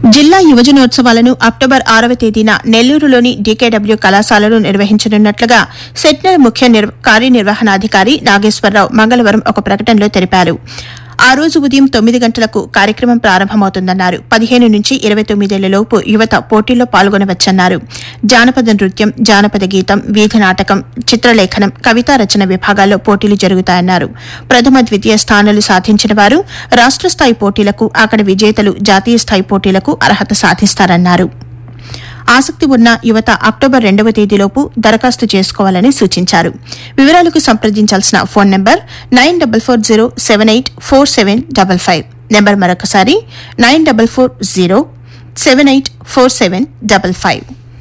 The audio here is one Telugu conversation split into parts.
జిల్లా యువజనోత్సవాలను అక్టోబర్ ఆరవ తేదీన నెల్లూరులోని డీకేడబ్ల్యూ కళాశాలలో నిర్వహించనున్నట్లుగా సెట్నర్ ముఖ్య నిర్- కార్యనిర్వహణాధికారి నాగేశ్వరరావు మంగళవారం ఒక ప్రకటనలో తెలిపారు ఆ రోజు ఉదయం తొమ్మిది గంటలకు కార్యక్రమం ప్రారంభమవుతుందన్నారు పదిహేను నుంచి ఇరవై తొమ్మిదేళ్లలోపు యువత పోటీల్లో పాల్గొనవచ్చన్నారు జానపద నృత్యం జానపద గీతం వీధి నాటకం చిత్రలేఖనం కవితా రచన విభాగాల్లో పోటీలు జరుగుతాయన్నారు ప్రథమ ద్వితీయ స్థానాలు సాధించిన వారు రాష్ట్ర స్థాయి పోటీలకు అక్కడ విజేతలు జాతీయ స్థాయి పోటీలకు అర్హత సాధిస్తారన్నారు ఆసక్తి ఉన్న యువత అక్టోబర్ రెండవ తేదీలోపు దరఖాస్తు చేసుకోవాలని సూచించారు వివరాలకు సంప్రదించాల్సిన phone number nine double four zero seven eight four seven double five number మరొకసారి nine double four zero seven eight four seven double five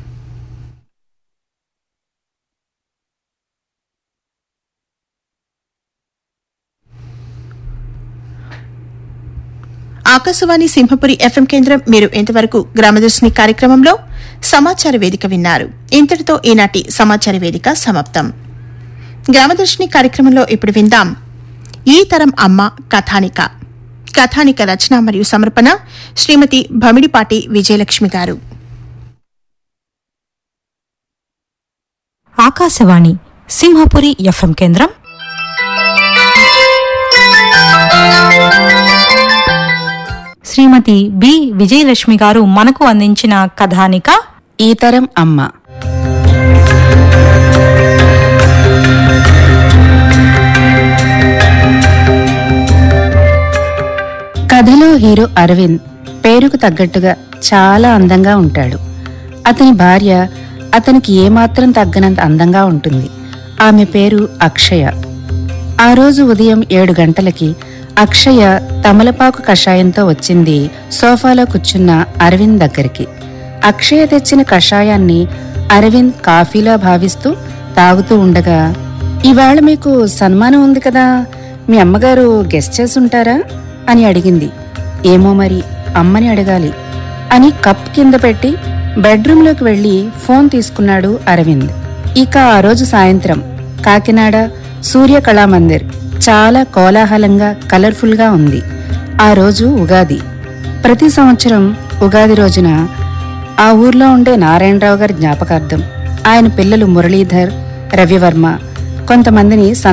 Akashvani Simhapuri FM కేంద్రం మీరు ఇంతవరకు గ్రామదర్శిని కార్యక్రమంలో సమాచార వేదిక విన్నారు ఇంతటితో ఈనాటి సమాచార వేదిక సమాప్తం గ్రామదర్శిని కార్యక్రమంలో ఇప్పుడు విందాం ఈ తరం అమ్మ కథానిక కథానిక రచన మరియు సమర్పణ శ్రీమతి భమిడిపాటి విజయలక్ష్మి గారు ఆకాశవాణి సింహపురి ఎఫ్ఎం కేంద్రం శ్రీమతి బి విజయలక్ష్మి గారు మనకు అందించిన కథానిక ఈ తరం అమ్మ కథలో హీరో అరవింద్ పేరుకు తగ్గట్టుగా చాలా అందంగా ఉంటాడు అతని భార్య అతనికి ఏమాత్రం తగ్గనంత అందంగా ఉంటుంది ఆమె పేరు అక్షయ ఆ రోజు ఉదయం ఏడు గంటలకి అక్షయ తమలపాకు కషాయంతో వచ్చింది సోఫాలో కూర్చున్న అరవింద్ దగ్గరికి అక్షయ తెచ్చిన కషాయాన్ని అరవింద్ కాఫీలా భావిస్తూ తాగుతూ ఉండగా ఇవాళ మీకు సన్మానం ఉంది కదా మీ అమ్మగారు గెస్ట్ చేసుంటారా అని అడిగింది ఏమో మరి అమ్మని అడగాలి అని కప్ కింద పెట్టి బెడ్రూంలోకి వెళ్లి ఫోన్ తీసుకున్నాడు అరవింద్ ఇక ఆ రోజు సాయంత్రం కాకినాడ సూర్య కళామందిర్ చాలా కోలాహలంగా కలర్ఫుల్ గా ఉంది ఆ రోజు ఉగాది ప్రతి సంవత్సరం ఉగాది రోజున ఆ ఊర్లో ఉండే నారాయణరావు గారి జ్ఞాపకార్థం ఆయన పిల్లలు మురళీధర్ రవివర్మ కొంతమందిని